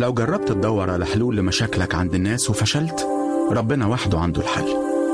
لو جربت تدور على حلول لمشاكلك عند الناس وفشلت ربنا وحده عنده الحل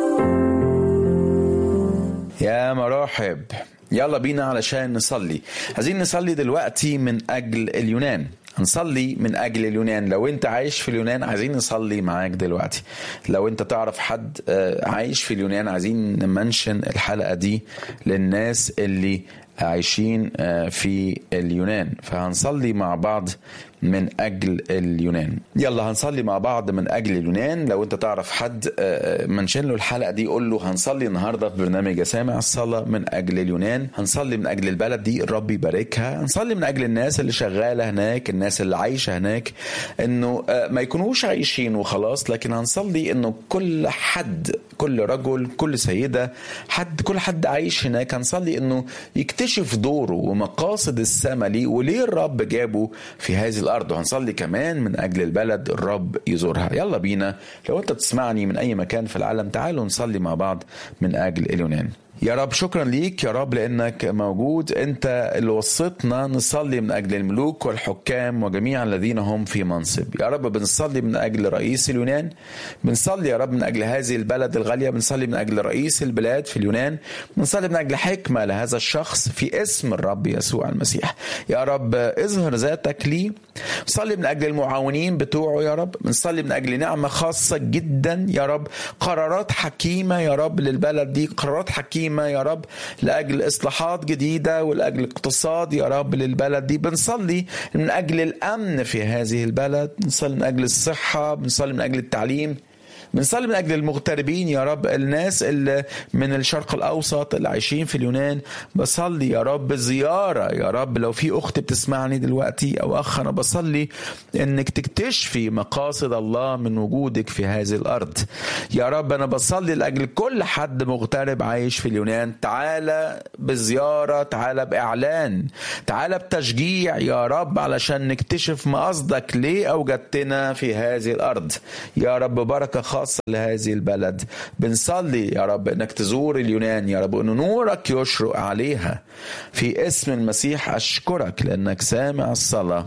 يا مراحب يلا بينا علشان نصلي عايزين نصلي دلوقتي من أجل اليونان هنصلي من أجل اليونان لو أنت عايش في اليونان عايزين نصلي معاك دلوقتي لو أنت تعرف حد آه، عايش في اليونان عايزين نمنشن الحلقة دي للناس اللي عايشين آه، في اليونان فهنصلي مع بعض من اجل اليونان يلا هنصلي مع بعض من اجل اليونان لو انت تعرف حد آه، منشن له الحلقه دي قول له هنصلي النهارده في برنامج سامع الصلاه من اجل اليونان هنصلي من اجل البلد دي الرب يباركها هنصلي من اجل الناس اللي شغاله هناك الناس اللي عايشه هناك انه آه، ما يكونوش عايشين وخلاص لكن هنصلي انه كل حد كل رجل كل سيده حد كل حد عايش هناك هنصلي انه يكتشف دوره ومقاصد السما ليه وليه الرب جابه في هذه الارض وهنصلي كمان من اجل البلد الرب يزورها يلا بينا لو انت بتسمعني من اي مكان في العالم تعالوا نصلي مع بعض من اجل اليونان يا رب شكرا ليك يا رب لانك موجود انت اللي وصيتنا نصلي من اجل الملوك والحكام وجميع الذين هم في منصب يا رب بنصلي من اجل رئيس اليونان بنصلي يا رب من اجل هذه البلد الغاليه بنصلي من اجل رئيس البلاد في اليونان بنصلي من اجل حكمه لهذا الشخص في اسم الرب يسوع المسيح يا رب اظهر ذاتك لي بنصلي من اجل المعاونين بتوعه يا رب بنصلي من اجل نعمه خاصه جدا يا رب قرارات حكيمه يا رب للبلد دي قرارات حكيمه يا رب لاجل اصلاحات جديده ولاجل اقتصاد يا رب للبلد دي بنصلي من اجل الامن في هذه البلد بنصلي من اجل الصحه بنصلي من اجل التعليم بنصلي من اجل المغتربين يا رب الناس اللي من الشرق الاوسط اللي عايشين في اليونان بصلي يا رب زياره يا رب لو في اخت بتسمعني دلوقتي او اخ انا بصلي انك تكتشفي مقاصد الله من وجودك في هذه الارض يا رب انا بصلي لاجل كل حد مغترب عايش في اليونان تعالى بزياره تعالى باعلان تعالى بتشجيع يا رب علشان نكتشف مقصدك ليه اوجدتنا في هذه الارض يا رب بركه خاصه لهذه البلد بنصلي يا رب انك تزور اليونان يا رب ان نورك يشرق عليها في اسم المسيح اشكرك لانك سامع الصلاه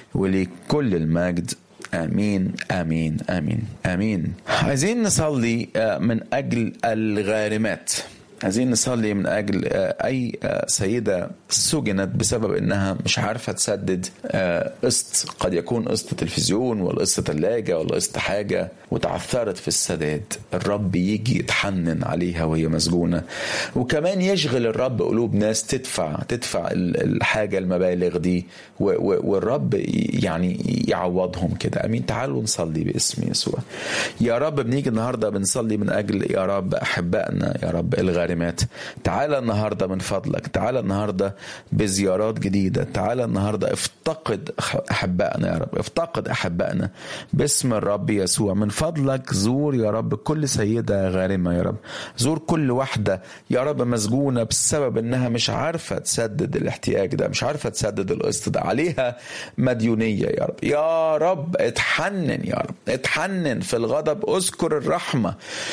ولكل المجد امين امين امين امين عايزين نصلي آه، من اجل الغارمات عايزين نصلي من اجل آه، اي آه، سيده سجنت بسبب انها مش عارفه تسدد آه، قسط قد يكون قسط تلفزيون ولا قسط ثلاجه ولا قسط حاجه وتعثرت في السداد الرب يجي يتحنن عليها وهي مسجونه وكمان يشغل الرب قلوب ناس تدفع تدفع ال- الحاجه المبالغ دي و- و- والرب يعني يعوضهم كده امين تعالوا نصلي باسم يسوع يا رب بنيجي النهارده بنصلي من اجل يا رب احبائنا يا رب الغارمات تعالى النهارده من فضلك تعالى النهارده بزيارات جديده تعالى النهارده افتقد احبائنا يا رب افتقد احبائنا باسم الرب يسوع من فضلك زور يا رب كل سيده غارمه يا رب زور كل واحده يا رب مسجونه بسبب انها مش عارفه تسدد الاحتياج ده مش عارفه تسدد القسط ده عليها مديونيه يا رب يا رب اتحنن يا رب اتحنن في الغضب اذكر الرحمه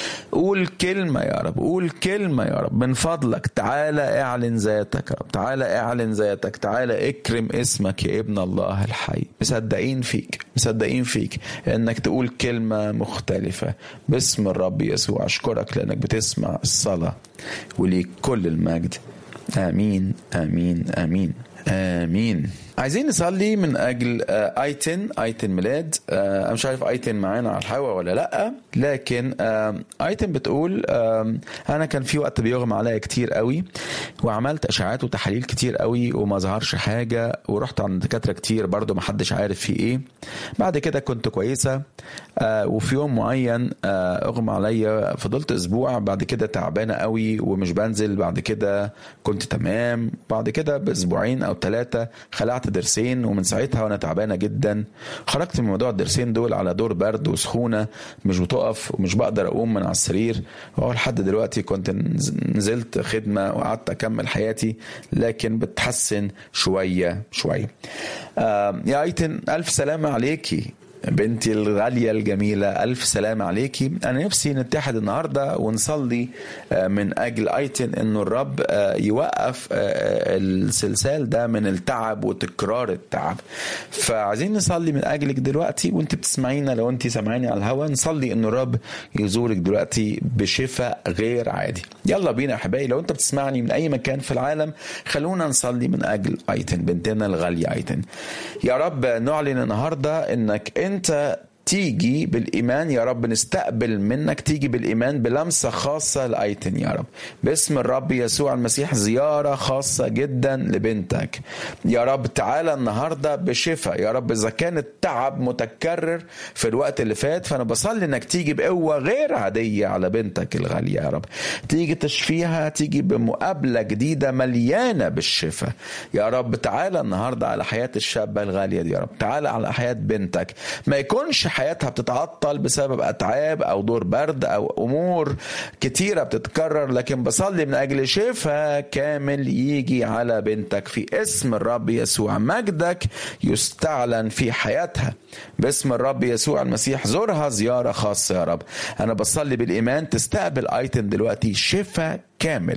قول كلمه يا رب قول كلمه يا رب من فضلك تعالى اعلن ذاتك يا رب تعالى اعلن ذاتك تعالى اكرم اسمك يا ابن الله الحي مصدقين فيك مصدقين فيك انك تقول كلمه مختلفه باسم الرب يسوع اشكرك لانك بتسمع الصلاه وليك كل المجد امين امين امين امين عايزين نصلي من اجل آه، ايتن ايتن ميلاد آه، انا مش عارف ايتن معانا على الهوا ولا لا لكن آه، ايتن بتقول آه، انا كان في وقت بيغمى عليا كتير قوي وعملت اشعاعات وتحاليل كتير قوي وما ظهرش حاجه ورحت عند دكاتره كتير برضو ما حدش عارف في ايه بعد كده كنت كويسه آه، وفي يوم معين آه، اغمى عليا فضلت اسبوع بعد كده تعبانه قوي ومش بنزل بعد كده كنت تمام بعد كده باسبوعين او ثلاثه خلعت ضرسين ومن ساعتها وانا تعبانه جدا خرجت من موضوع الضرسين دول على دور برد وسخونه مش بتقف ومش بقدر اقوم من على السرير وهو لحد دلوقتي كنت نز- نزلت خدمه وقعدت اكمل حياتي لكن بتحسن شويه شويه آه يا ايتن الف سلامه عليكي بنتي الغالية الجميلة ألف سلام عليكي أنا نفسي نتحد النهاردة ونصلي من أجل أيتن أنه الرب يوقف السلسال ده من التعب وتكرار التعب فعايزين نصلي من أجلك دلوقتي وانت بتسمعينا لو انت سامعيني على الهوا نصلي أنه الرب يزورك دلوقتي بشفاء غير عادي يلا بينا يا حبايبي لو انت بتسمعني من أي مكان في العالم خلونا نصلي من أجل أيتن بنتنا الغالية أيتن يا رب نعلن النهاردة أنك أنت تيجي بالإيمان يا رب نستقبل منك تيجي بالإيمان بلمسة خاصة لأيتن يا رب باسم الرب يسوع المسيح زيارة خاصة جدا لبنتك يا رب تعالى النهاردة بشفاء يا رب إذا كان التعب متكرر في الوقت اللي فات فأنا بصلي إنك تيجي بقوة غير عادية على بنتك الغالية يا رب تيجي تشفيها تيجي بمقابلة جديدة مليانة بالشفاء يا رب تعالى النهاردة على حياة الشابة الغالية دي يا رب تعالى على حياة بنتك ما يكونش حياتها بتتعطل بسبب اتعاب او دور برد او امور كتيره بتتكرر لكن بصلي من اجل شفاء كامل يجي على بنتك في اسم الرب يسوع مجدك يستعلن في حياتها باسم الرب يسوع المسيح زورها زياره خاصه يا رب انا بصلي بالايمان تستقبل ايتن دلوقتي شفاء كامل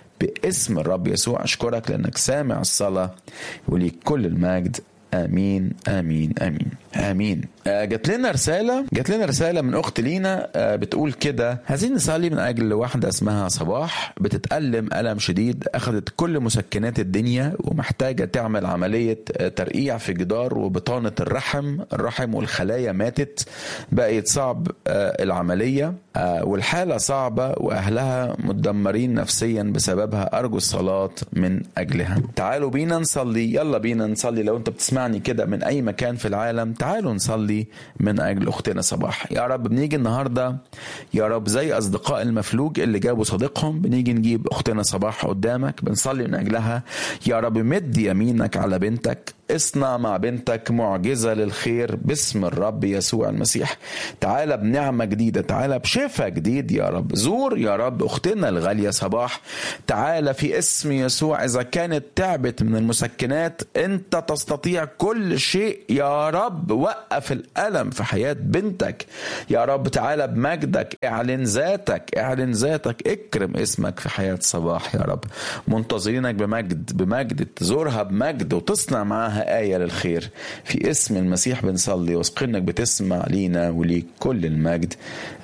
باسم الرب يسوع اشكرك لانك سامع الصلاه وليك كل المجد امين امين امين امين آه جات لنا رساله جات لنا رساله من اخت لينا آه بتقول كده عايزين نصلي من اجل واحده اسمها صباح بتتالم الم شديد اخذت كل مسكنات الدنيا ومحتاجه تعمل عمليه آه ترقيع في جدار وبطانه الرحم الرحم والخلايا ماتت بقت صعب آه العمليه آه والحاله صعبه واهلها متدمرين نفسيا بسببها ارجو الصلاه من اجلها تعالوا بينا نصلي يلا بينا نصلي لو انت بتسمعني كده من اي مكان في العالم تعالوا نصلي من اجل اختنا صباح يا رب بنيجي النهارده يا رب زي اصدقاء المفلوج اللي جابوا صديقهم بنيجي نجيب اختنا صباح قدامك بنصلي من اجلها يا رب مد يمينك على بنتك اصنع مع بنتك معجزه للخير باسم الرب يسوع المسيح تعالى بنعمه جديده تعالى بشفاء جديد يا رب زور يا رب اختنا الغاليه صباح تعالى في اسم يسوع اذا كانت تعبت من المسكنات انت تستطيع كل شيء يا رب وقف الالم في حياه بنتك يا رب تعالى بمجدك اعلن ذاتك اعلن ذاتك اكرم اسمك في حياه صباح يا رب منتظرينك بمجد بمجد تزورها بمجد وتصنع معاها آية للخير في اسم المسيح بنصلي واثقين انك بتسمع لينا وليك كل المجد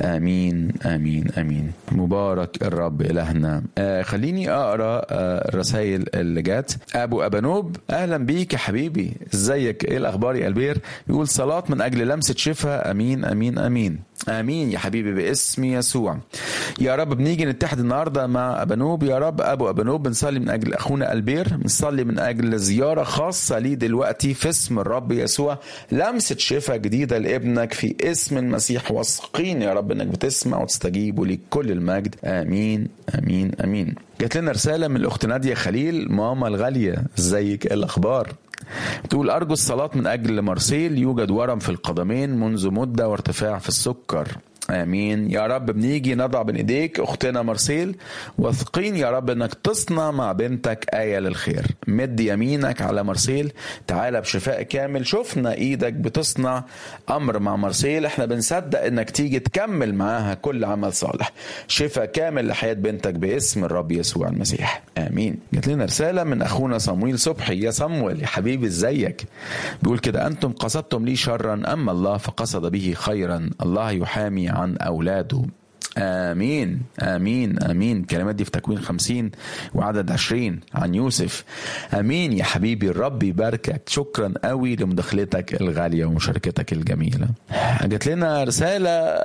آمين آمين آمين مبارك الرب إلهنا آه خليني أقرأ آه الرسائل اللي جات أبو أبانوب أهلا بيك يا حبيبي ازيك إيه الأخبار يا ألبير يقول صلاة من أجل لمسة شفاء أمين أمين أمين امين يا حبيبي باسم يسوع يا رب بنيجي نتحد النهارده مع ابانوب يا رب ابو ابانوب بنصلي من اجل اخونا البير بنصلي من اجل زياره خاصه ليه دلوقتي في اسم الرب يسوع لمسه شفاء جديده لابنك في اسم المسيح واثقين يا رب انك بتسمع وتستجيب وليك كل المجد امين امين امين جات لنا رساله من الاخت ناديه خليل ماما الغاليه ازيك ايه الاخبار تقول أرجو الصلاة من أجل مارسيل يوجد ورم في القدمين منذ مدة وارتفاع في السكر امين يا رب بنيجي نضع بين ايديك اختنا مارسيل واثقين يا رب انك تصنع مع بنتك ايه للخير مد يمينك على مارسيل تعالى بشفاء كامل شفنا ايدك بتصنع امر مع مارسيل احنا بنصدق انك تيجي تكمل معاها كل عمل صالح شفاء كامل لحياه بنتك باسم الرب يسوع المسيح امين جات لنا رساله من اخونا صمويل صبحي يا صمويل يا حبيبي ازيك بيقول كده انتم قصدتم لي شرا اما الله فقصد به خيرا الله يحامي عن أولاده آمين آمين آمين كلمات دي في تكوين خمسين وعدد عشرين عن يوسف آمين يا حبيبي الرب يباركك شكرا قوي لمداخلتك الغالية ومشاركتك الجميلة جات لنا رسالة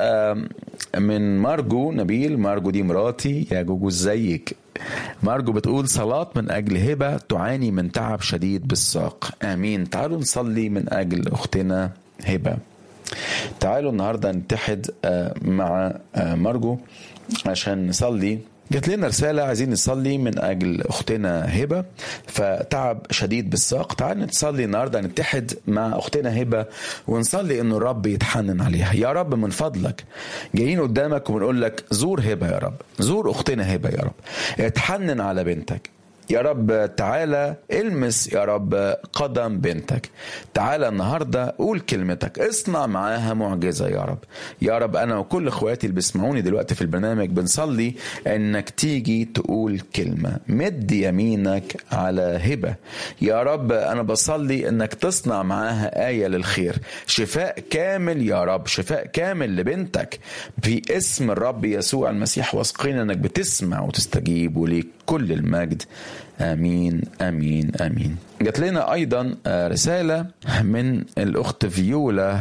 من مارجو نبيل مارجو دي مراتي يا جوجو ازيك مارجو بتقول صلاة من أجل هبة تعاني من تعب شديد بالساق آمين تعالوا نصلي من أجل أختنا هبة تعالوا النهارده نتحد مع مارجو عشان نصلي جات لنا رسالة عايزين نصلي من أجل أختنا هبة فتعب شديد بالساق تعال نصلي النهاردة نتحد مع أختنا هبة ونصلي إنه الرب يتحنن عليها يا رب من فضلك جايين قدامك وبنقول لك زور هبة يا رب زور أختنا هبة يا رب اتحنن على بنتك يا رب تعالى المس يا رب قدم بنتك تعالى النهارده قول كلمتك اصنع معاها معجزه يا رب يا رب انا وكل اخواتي اللي بيسمعوني دلوقتي في البرنامج بنصلي انك تيجي تقول كلمه مد يمينك على هبه يا رب انا بصلي انك تصنع معاها ايه للخير شفاء كامل يا رب شفاء كامل لبنتك في اسم الرب يسوع المسيح واثقين انك بتسمع وتستجيب وليك كل المجد امين امين امين جات لنا ايضا رساله من الاخت فيولا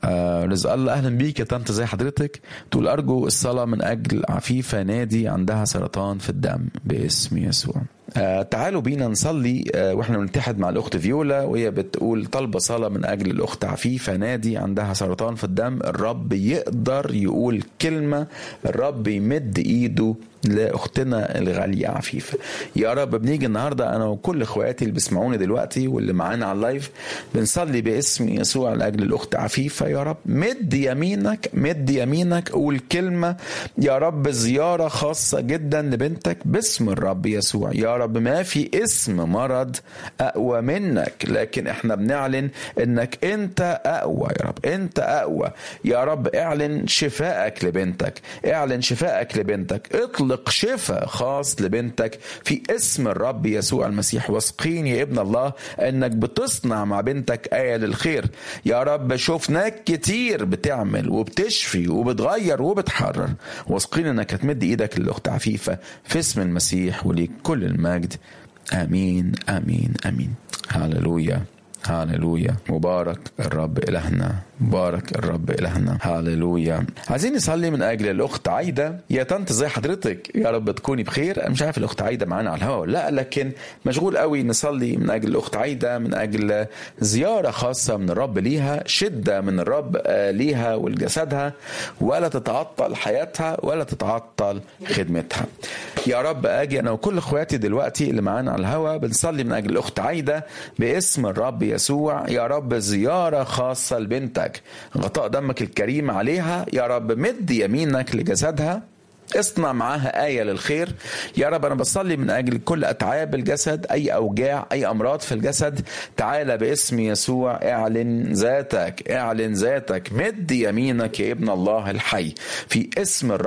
رزق الله اهلا بيك يا طنط زي حضرتك تقول ارجو الصلاه من اجل عفيفه نادي عندها سرطان في الدم باسم يسوع آه تعالوا بينا نصلي آه واحنا بنتحد مع الاخت فيولا وهي بتقول طالبه صلاه من اجل الاخت عفيفه نادي عندها سرطان في الدم الرب يقدر يقول كلمه الرب يمد ايده لاختنا الغاليه عفيفه يا رب بنيجي النهارده انا وكل اخواتي اللي بيسمعوني دلوقتي واللي معانا على اللايف بنصلي باسم يسوع لاجل الاخت عفيفه يا رب مد يمينك مد يمينك قول كلمه يا رب زياره خاصه جدا لبنتك باسم الرب يسوع يا رب ما في اسم مرض اقوى منك لكن احنا بنعلن انك انت اقوى يا رب انت اقوى يا رب اعلن شفائك لبنتك اعلن شفائك لبنتك اطلق اطلق شفاء خاص لبنتك في اسم الرب يسوع المسيح واثقين يا ابن الله انك بتصنع مع بنتك آية للخير يا رب شفناك كتير بتعمل وبتشفي وبتغير وبتحرر واثقين انك هتمد ايدك للاخت عفيفة في اسم المسيح وليك كل المجد امين امين امين هللويا هاللويا مبارك الرب إلهنا مبارك الرب إلهنا هاللويا عايزين نصلي من أجل الأخت عايدة يا طنط زي حضرتك يا رب تكوني بخير أنا مش عارف الأخت عايدة معانا على الهواء لا لكن مشغول قوي نصلي من أجل الأخت عايدة من أجل زيارة خاصة من الرب ليها شدة من الرب ليها ولجسدها ولا تتعطل حياتها ولا تتعطل خدمتها يا رب أجي أنا وكل إخواتي دلوقتي اللي معانا على الهواء بنصلي من أجل الأخت عايدة باسم الرب يسوع يا رب زيارة خاصة لبنتك غطاء دمك الكريم عليها يا رب مد يمينك لجسدها اصنع معاها آية للخير يا رب أنا بصلي من أجل كل أتعاب الجسد أي أوجاع أي أمراض في الجسد تعالى باسم يسوع اعلن ذاتك اعلن ذاتك مد يمينك يا ابن الله الحي في اسم الرب